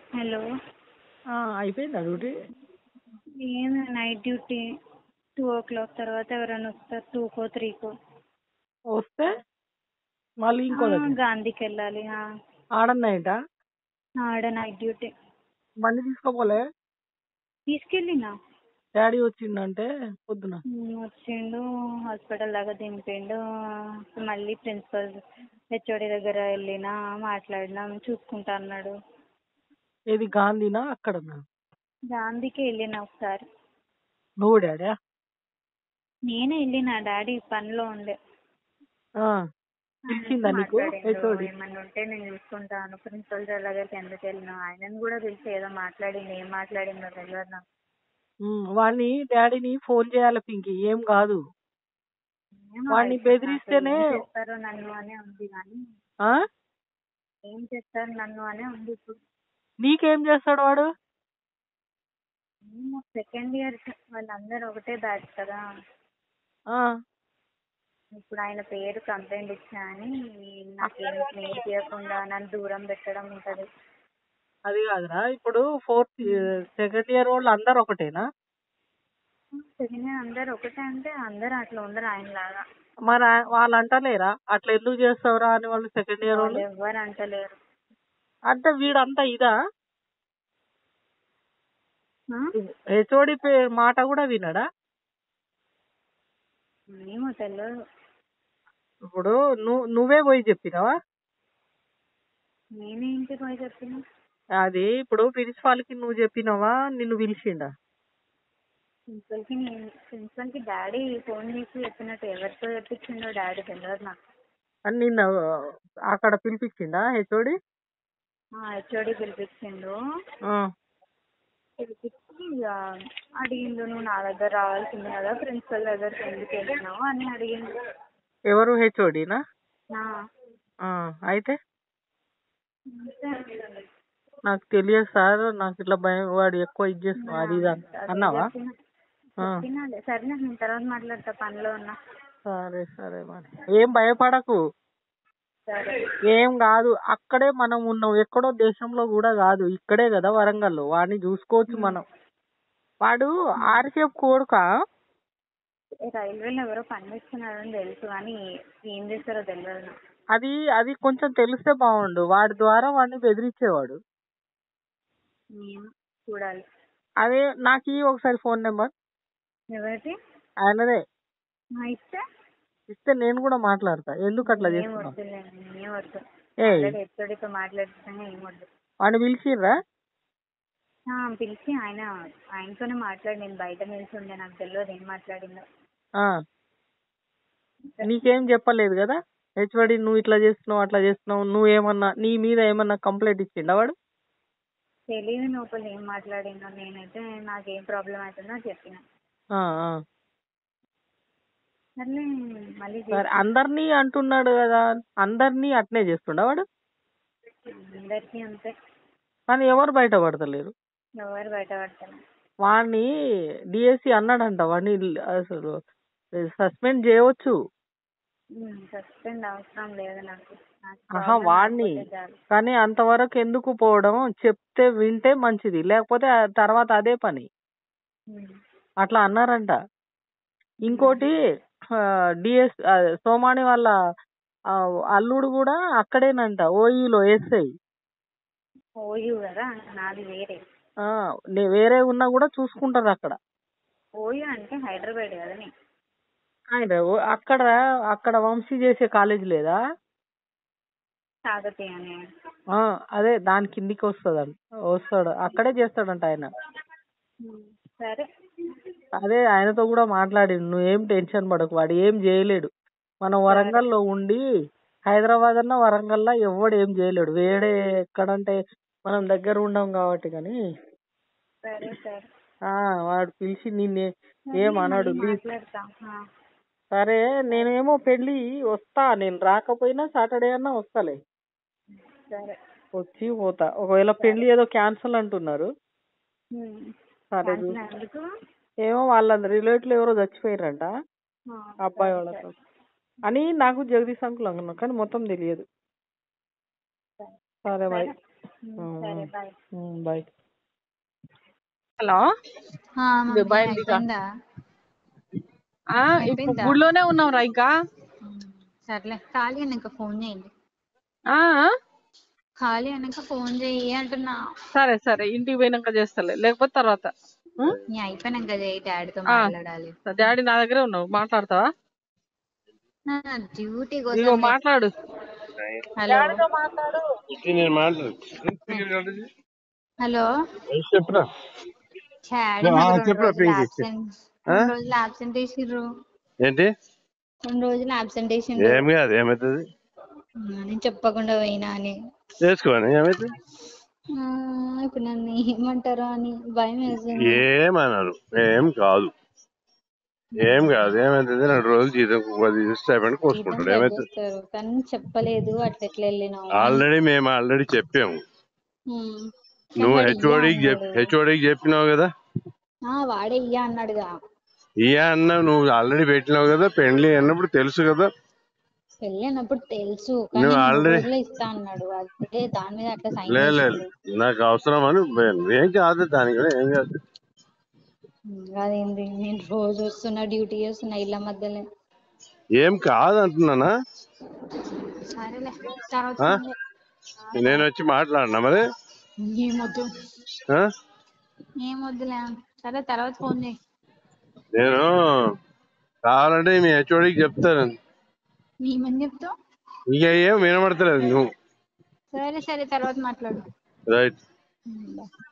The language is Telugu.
హలో ఆ, అయిపోయిందా డ్యూటీ ఏం night duty two o'clock తర్వాత ఎవరైనా వస్తారు టూకో త్రీకో వస్తే మళ్ళీ ఇంకో దగ్గర గాంధీకి వెళ్ళాలి ఆ. ఆడ నైటా ఆడ నైట్ డ్యూటీ బండి తీసుకోపోలే తీసుకెళ్ళినా డాడీ వచ్చిండంటే పొద్దున ఉమ్, వచ్చిండు హాస్పిటల్ దాకా దింపిండు మళ్ళీ ప్రిన్సిపల్ హెచ్ఓడి దగ్గర వెళ్ళినా మాట్లాడినాం చూసుకుంటా అన్నాడు ఏది గాంధీనా అక్కడనా గాంధీకి వెళ్ళిన ఒకసారి నువ్వు డాడీ నేనే వెళ్ళిన డాడీ పనిలో ఉండే పిలిచిందా నీకు మాట్లాడిండు. హెచ్ఓడి ఏమన్నా ఉంటే నేను చూసుకుంటాను ప్రిన్సిపల్ సార్ దగ్గరికి ఎందుకు వెళ్ళినా ఆయనను కూడా పిలిచి ఏదో మాట్లాడింది ఏం మాట్లాడిందో తెలియదు నాకు వాడిని డాడీని ఫోన్ చేయాలి పింకి ఏం కాదు ఏమో వాడిని అయితే బెదిరిస్తేనే- నాకు ఏం చేస్తారో నన్ను అనే ఉంది కానీ ఆ ఏం చేస్తారు నన్ను అనే ఉంది ఇప్పుడు నీకేం చేస్తాడు వాడు సెకండ్ ఇయర్ వాళ్ళందరూ ఒకటే బ్యాచ్ కదా ఆ ఇప్పుడు ఆయన పేరు కంప్లైంట్ ఇచ్చా అని నాకేం నేర్పించకుండా నన్ను దూరం పెట్టడం ఉంటది అది కాదురా ఇప్పుడు ఫోర్త్ సెకండ్ ఇయర్ వాళ్ళు అందరు ఒకటేనా సెకండ్ ఇయర్ అందరు ఒకటే అంటే అందరూ అట్లా ఉండరు ఆయన లాగా మరి ఆ- వాళ్ళు అంటలేరా అట్లా ఎందుకు చేస్తావురా అని వాళ్ళు సెకండ్ ఇయర్ వాళ్ళు వాళ్ళు ఎవ్వరు అంటలేరు అంటే వీడంతా ఇదా ఆ? హెచ్ఓడి మాట కూడా వినడా ఏమో తెలియదు ఇప్పుడు నువ్వు నువ్వే పోయి చెప్పినావా నేనే ఇంటికి పోయి చెప్పిన అది ఇప్పుడు ప్రిన్సిపాల్ కి నువ్వు చెప్పినావా నిన్ను పిలిచిండా ప్రిన్సిపల్ కి నేను ప్రిన్సిపల్ కి డాడీ ఫోన్ చేసి చెప్పినట్టు ఎవరితో చెప్పించిండో డాడీ తెలియదు నాకు అని నిన్న అక్కడ పిలిపించిండా హెచ్ఓడి హెచ్ఓడి పిలిపించిండు పిలిపించి ఇక అడిగిండు నువ్వు నా దగ్గర రావాల్సింది కదా ప్రిన్సిపల్ దగ్గరికి ఎందుకు వెళ్ళినావు అని అడిగిండు ఎవరు హెచ్ఓడినా నా అయితే అంతే. నాకు తెలియదు సార్ నాకు ఇట్లా భయం వాడు ఎక్కువ ఇది చేస్తున్నావు అది ఇది అన్న- అదే అన్నావా చెప్పిన. ఆ. చెప్పినాలే సరే నేను తర్వాత మాట్లాడతా పనిలో ఉన్నా సరే సరే మరి ఏం భయపడకు సరే ఏం కాదు అక్కడే మనం ఉన్నాం ఎక్కడో దేశంలో కూడా కాదు ఇక్కడే కదా వరంగల్లో వాడిని చూసుకోవచ్చు మనం వాడు ఆర్కేఫ్ కోడుక రైల్వేలో ఎవరో పని చేస్తున్నారని తెలుసు కానీ ఏం చేస్తారో తెలియదు నాకు. అది అది కొంచెం తెలిస్తే బాగుండు వాడి ద్వారా వాడిని బెదిరించేవాడు ఏమో చూడాలి అదే నాకు ఈ ఒకసారి ఫోన్ నెంబర్ ఎవరిది ఆయనదే మా ఇస్తే ఇస్తే నేను కూడా మాట్లాడతా ఎందుకు అట్లా ఏం చేస్తున్నావు వద్దులే ఏం వద్దు ఏ ఆల్రెడీ హెచ్ఓడితో మాట్లాడుతున్నా ఏం వద్దు వాడిని పిలిచిర్రా ఆ, పిలిచి ఆయన ఆయనతోనే మాట్లాడి నేను బయట నిల్చుండే నాకు తెలియదు ఏం మాట్లాడిందో ఆ. నీకేం చెప్పలేదు కదా హెచ్వడి నువ్వు ఇట్లా చేస్తున్నావు అట్లా చేస్తున్నావు నువ్వేమన్నా నీ మీద ఏమన్నా కంప్లైంట్ ఇచ్చిండా వాడు తెలియదు లోపల ఏం మాట్లాడిందో నేనైతే నాకేం ప్రాబ్లం అవుతుందో చెప్పిన ఆ, ఆ. సర్లే మళ్ళీ సరే అందరినీ అంటున్నాడు కదా అందరినీ అట్నే చేస్తుండా వాడు అందరికీ అంతే కానీ ఎవరు బయట పడతలేరు ఎవరు బయటపడతారు వాడిని డిఎస్సి అన్నాడంట వాడిని అసలు సస్పెండ్ చేయవచ్చు సస్పెండ్ అవసరం లేదు నాకు నాకు ఆహా problem వాడిని లేకపోతే చాలు. కానీ అంతవరకు ఎందుకు పోవడం చెప్తే వింటే మంచిది లేకపోతే ఆ తర్వాత అదే పని ఉమ్. అట్లా అన్నారంట ఇంకోటి డిఎస్ సోమాని వాళ్ళ ఆ, అల్లుడు కూడా అక్కడేనంట ఓయూలో ఎస్ఐ ఓయూ కదా నాది వేరే వేరే ఉన్నా కూడా చూసుకుంటారు అక్కడ ఓయూ అంటే హైదరాబాద్ కదా నీ ఆయన ఓ- అక్కడ అక్కడ వంశీ చేసే కాలేజ్ లేదా కాకతీయ అని ఆ, అదే దాని కిందికి వస్తుంది వస్తాడు అక్కడే చేస్తాడంట ఆయన ఉమ్. సరే అదే ఆయనతో కూడా మాట్లాడి నువ్వేం టెన్షన్ పడకు వాడు ఏం చేయలేడు మనం వరంగల్లో ఉండి హైదరాబాద్ అన్న వరంగల్లో ఎవడు ఏం చేయలేడు వేడే ఎక్కడంటే మనం దగ్గర ఉండం కాబట్టి కానీ సరే సరే ఆ వాడు పిలిచి నిన్నే ఏం అనడు మళ్ళీ లీవ్ మాట్లాడతా ఆ. సరే నేనేమో పెళ్ళి వస్తా నేను రాకపోయినా సాటర్డే అన్నా వస్తాలే సరే వచ్చి పోతా ఒకవేళ పెళ్లి ఏదో క్యాన్సిల్ అంటున్నారు ఉమ్. సరే క్యాన్సిల్ చూ- ఎందుకు ఏమో వాళ్ళ రిలేటివ్ ఎవరో చచ్చిపోయారంట ఆ, అబ్బాయి సరే, వాళ్ళతో సరే. అని నాకు జగదీశ్ అంకుల్ అన్నారు కానీ మొత్తం తెలియదు సరే. సరే మరి సరే బాయ్ బాయ్ హలో ఆ, మమ్మీ, దుబాయ్ ఉంది కా? అయిపోయిందా ఆ ఇప్పుడు అయిపోయిందా? గుడిలోనే ఉన్నాం రా ఇంకా ఉమ్, సర్లే ఖాళీ అన్నాక ఫోన్ చేయండి ఆ ఆ? ఖాళీ అన్నాక ఫోన్ చెయ్యి అంటున్నా సరే సరే ఇంటికి పోయినాక చేస్తలే లేకపోతే తర్వాత ఉం? నీ అయిపోయినాక చేయి డాడీతో ఆ. మాట్లాడాలి డాడీ నా దగ్గరే ఉన్నావు మాట్లాడతావా నా డ్యూటీ ఇగో కోసం మాట్లాడు హలో మాట్లాడు నేను మాట్లాడు హలో చెప్పురా డాడీ ఆ, నాకు రెండు చెప్పురా, రోజులు పింకీ. absent- రెండు రోజులు అబ్సెంట్ వేసిర్రు ఏంటి రెండు రోజులు అబ్సెంట్ వేసిండ్రు ఏం కాదు ఏమవుతుంది ఉమ్, నేను చెప్పకుండా పోయినా అని చేసుకోని ఏమవుతుంది ఆ, ఇప్పుడు నన్ను ఏమంటారో అని భయం వేస్తుంది ఏమన్నారు ఏం కాదు ఏం కాదు ఏమవుతుంది రెండు రోజులు జీతం పది స్టైపెండ్ జీతం కోసుకుంటాడు కట్ ఏమవుతుంది చేస్తారు కానీ చెప్పలేదు అట్లా ఎట్లా వెళ్ళినావు ఆల్రెడీ మేము ఆల్రెడీ చెప్పాము ఉమ్. నువ్వు వాడు ఇయ్య హెచ్ఓడికి చెప్ అన్నాడు. హెచ్ఓడికి చెప్పినావు కదా ఆ, వాడే ఇయ్య అన్నాడుగా ఇయా అన్నావు నువ్వు ఆల్రెడీ పెట్టినావు కదా పెండ్లి అన్నప్పుడు తెలుసు కదా పెళ్ళి అన్నప్పుడు తెలుసు కానీ నువ్వు మూడు already- రోజులే ఇస్తా అన్నాడు అదే దాని మీద అట్లా సైన్ లే లే, చేసిండు నాకు అవసరం అని ఏం కాదు దానికి కూడా ఏం కాదు ఉమ్, అదేంది నేను రోజు వస్తున్నా డ్యూటీ చేస్తున్నా ఇళ్ళ మధ్యలో ఏం కాదు అంటున్నానా సరేలే తర్వాత ఆ? ఫోన్ చేయి. నేను వచ్చి మాట్లాడినా మరి ఏమొద్దు ఆ? ఏమొద్దులే సరే తర్వాత ఫోన్ చేయి నేను కావాలంటే మీ హెచ్ఓడికి చెప్తాను మేమని చెప్తావు ఇక ఏం వినబడతలేదు నువ్వు సరే సరే తర్వాత మాట్లాడు రైట్ ఉమ్, బాయ్